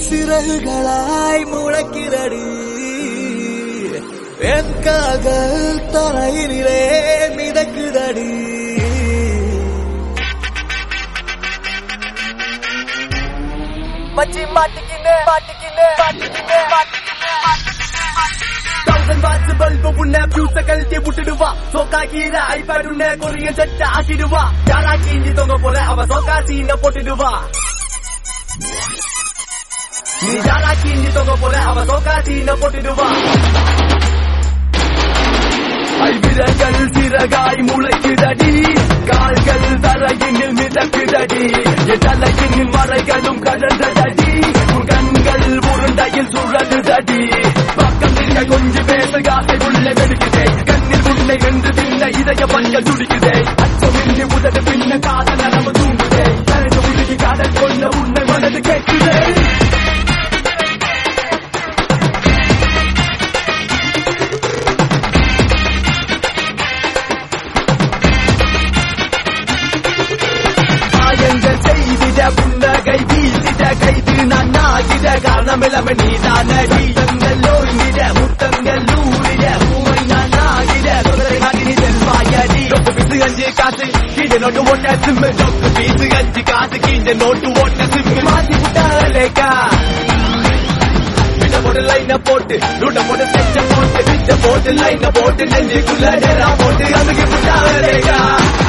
சிறகுகளாய் முளைக்கிறடி என் காதல் தரையினிலே மிதக்குதடி மச்சி மாட்டிக்கினே மாட்டிக்கினே மாட்டிக்கினே தௌசண்ட் வாட்ஸ் பல்பு உன்ன பியூஸ கழட்டி விட்டுடுவா சோக்கா கீரை ஐபேட் உன்ன கொரியன் செட் ஆக்கிடுவா யாரா கீஞ்சி தொங்க போல அவ சோக்கா சீன போட்டுடுவா நீ யாரா கீஞ்சி தொங்க போல அவ சோக்கா சீன போட்டுடுவா ஐவிரங்கள் சிறகாய் முளைக்குதடி கால்கள் தரையினில் மிதக்குதடி என் தலையின் மறைகளும் கடந்ததடி உன் கண்கள் உருண்டையில் சுழலுதடி பக்கம் நிற்க கொஞ்சம் பேச காசை உள்ள வெடுக்குதே கண்ணில் உன்னை வென்று தின்ன இதய பண்கள் துடிக்குதே அச்சமின்றி உதடு பின்ன காதல் நரம்பு தூங்குதே கரைந்து உருகி காதல் கொள்ள உன்னை மனது கேட்குதே காயங்கள் செய்திட புன்னகை வீசிட கைது நான் ஆகிட காரணமில்லாம நீ தானடி தங்கள் ஓய்ந்திட முத்தங்கள் ஊறிட பூவை நான் ஆகிட குதிரை நாடி நீ செல்வாயடி ரொக்கு பிசு அஞ்சு காசு கீழே நோட்டு ஓட்ட சிம்மு ரொக்கு பீசு அஞ்சு காசு கீழே நோட்டு ஓட்ட சிம்மு மாத்தி விட்டாலேக்கா விட்ட போட்டு லைன போட்டு ரூட்ட போட்டு செஞ்ச போட்டு விட்ட போட்டு லைன போட்டு நெஞ்சுக்குள்ள நேரா போட்டு அதுக்கு விட்டாலேக்கா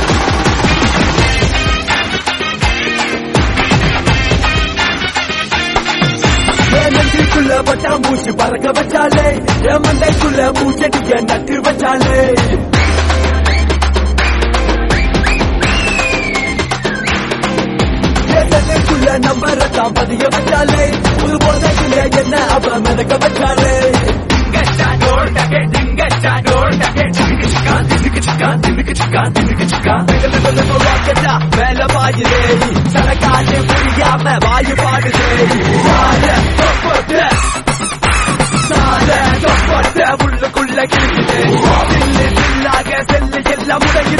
என் நெஞ்சுக்குள்ள பட்டாம்பூச்சி பறக்க வச்சாலே என் மண்டைக்குள்ள பூச்செடிய நட்டு வச்சாலே என் நெஞ்சுக்குள்ள நம்பரத்தான் பதிய வச்சாலே ஒரு போதைக்குள்ள என்ன அவ மிதக்க வச்சாலே மேல பாயுதே தனக்காட்டு புரியாம வாயு பாடுதே சால தொப்பட்ட சால தொப்பட்ட உள்ளுக்குள்ள கிழிக்குது சில்லு சில்லாக செல்லு எல்லாம் முடங்கி